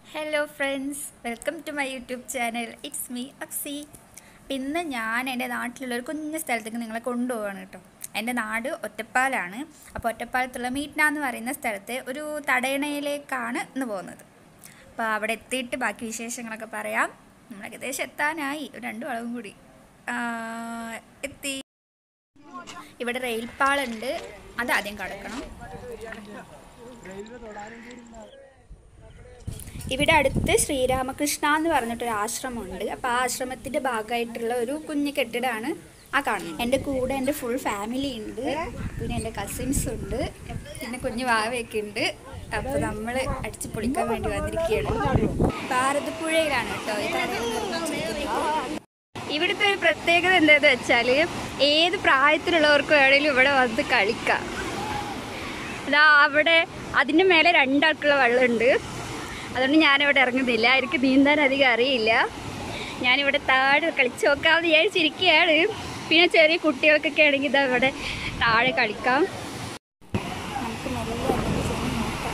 hello friends welcome to my YouTube channel it's me Aksi അപ്പം ഇന്ന് ഞാൻ എൻ്റെ നാട്ടിലുള്ള ഒരു കുഞ്ഞു സ്ഥലത്തേക്ക് നിങ്ങളെ കൊണ്ടുപോവാണ് കേട്ടോ എൻ്റെ നാട് ഒറ്റപ്പാലാണ് അപ്പോൾ ഒറ്റപ്പാലത്തുള്ള മീറ്റ്ന എന്ന് പറയുന്ന സ്ഥലത്തെ ഒരു തടയണയിലേക്കാണ് ഇന്ന് പോകുന്നത് അപ്പോൾ അവിടെ എത്തിയിട്ട് ബാക്കി വിശേഷങ്ങളൊക്കെ പറയാം നമ്മൾ ഏകദേശം എത്താനായി ഒരു രണ്ട് വളവും കൂടി ആ, എത്തി ഇവിടെ റെയിൽ പാളുണ്ട് അത് ആദ്യം കടക്കണം ഇവിടെ അടുത്ത് ശ്രീരാമകൃഷ്ണ എന്ന് പറഞ്ഞിട്ടൊരു ആശ്രമമുണ്ട് അപ്പോൾ ആ ആശ്രമത്തിൻ്റെ ഭാഗമായിട്ടുള്ള ഒരു കുഞ്ഞു കെട്ടിടമാണ് ആ കാണുന്നത് എൻ്റെ കൂടെ എൻ്റെ ഫുൾ ഫാമിലി ഉണ്ട് പിന്നെ എൻ്റെ കസിൻസ് ഉണ്ട് പിന്നെ കുഞ്ഞു വാവയൊക്കെ ഉണ്ട് അപ്പോൾ നമ്മൾ അടിച്ച് പൊളിക്കാൻ വേണ്ടി വന്നിരിക്കുകയാണ് ഭാരതപ്പുഴയിലാണ് കേട്ടോ ഈ കടയിൽ നിർമ്മിച്ചിരിക്കുന്നത് ഇവിടുത്തെ ഒരു പ്രത്യേകത എന്താണെന്ന് വെച്ചാൽ ഏത് പ്രായത്തിലുള്ളവർക്ക് വേണമെങ്കിലും ഇവിടെ വന്ന് കളിക്കാം അതാ അവിടെ അതിൻ്റെ മേലെ രണ്ടാൾക്കുള്ള വെള്ളമുണ്ട് അതുകൊണ്ട് ഞാനിവിടെ ഇറങ്ങുന്നില്ല എനിക്ക് നീന്താൻ അധികം അറിയില്ല ഞാനിവിടെ താഴെ കളിച്ച് നോക്കാമെന്ന് വിചാരിച്ചിരിക്കുകയാണ് പിന്നെ ചെറിയ കുട്ടികൾക്കൊക്കെ ആണെങ്കിൽ ഇതാ ഇവിടെ താഴെ കളിക്കാം നമുക്ക് മെല്ലെ എന്തെങ്കിലും ചെയ്ത് നോക്കാം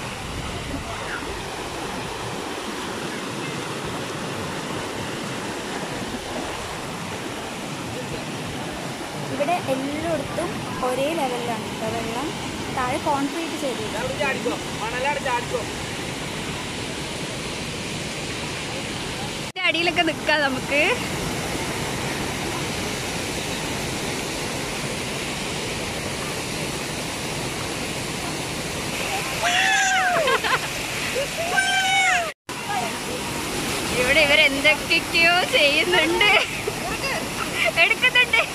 ഇവിടെ എല്ലായിടത്തും ഒരേ ലെവലിലാണ് കേട്ടോ വെള്ളം താഴെ കോൺക്രീറ്റ് ചെയ്തിട്ടുണ്ട് ഇതിന്റെ അടിയിലൊക്കെ നിൽക്കാം നമുക്ക് ഇവിടെ ഇവരെന്തൊക്കെയോ ചെയ്യുന്നുണ്ട് എടുക്കുന്നുണ്ട്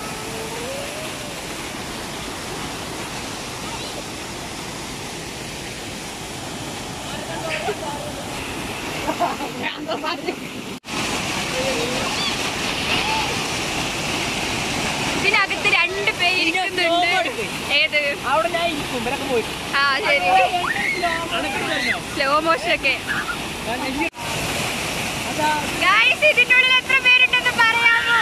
ഇതിനകത്ത് രണ്ട് പേരിരിക്കുന്നുണ്ട് ഏത് അവിടെ ഞാൻ ഇരിക്കും ഇവരൊക്കെ പോയി ആ ശരി സ്ലോ മോഷൻ ഒക്കെ ഗായ്സ് ഇതിന്റെ ഉള്ളിൽ എത്ര പേരുണ്ടെന്ന് പറയാമോ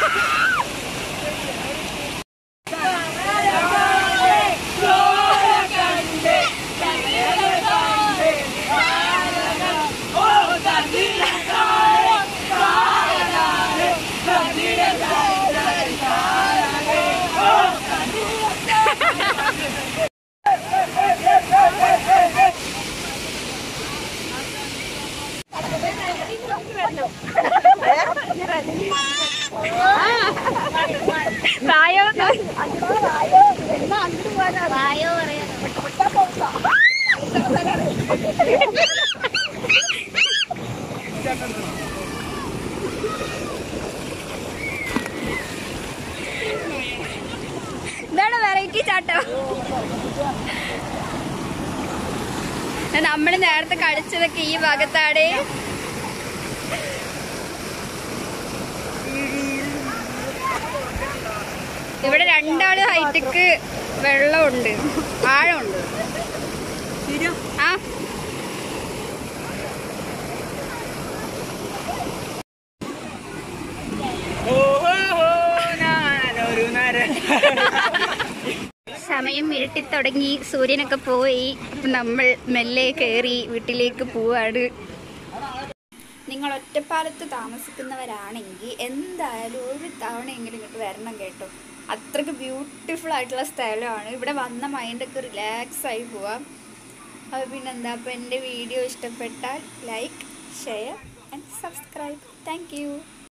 പ്രായോ പ്രായോ ഇതാണ് വെറൈറ്റി ചാട്ടം നമ്മൾ നേരത്തെ കളിച്ചതൊക്കെ ഈ ഭാഗത്താണ് ഇവിടെ രണ്ടാള് ഹൈറ്റക്ക് വെള്ളമുണ്ട് ആഴമുണ്ട് ആ സമയം ഇരുട്ടിത്തുടങ്ങി സൂര്യനൊക്കെ പോയി അപ്പം നമ്മൾ മെല്ലെ കയറി വീട്ടിലേക്ക് പോവാണ് നിങ്ങൾ ഒറ്റപ്പാലത്ത് താമസിക്കുന്നവരാണെങ്കിൽ എന്തായാലും ഒരു തവണയെങ്കിലും ഇങ്ങോട്ട് വരണം കേട്ടോ അത്രയ്ക്ക് ബ്യൂട്ടിഫുൾ ആയിട്ടുള്ള സ്ഥലമാണ് ഇവിടെ വന്ന മൈൻഡൊക്കെ റിലാക്സ് ആയി പോവാം അപ്പോൾ പിന്നെന്താ അപ്പോൾ എൻ്റെ വീഡിയോ ഇഷ്ടപ്പെട്ടാൽ like share and subscribe thank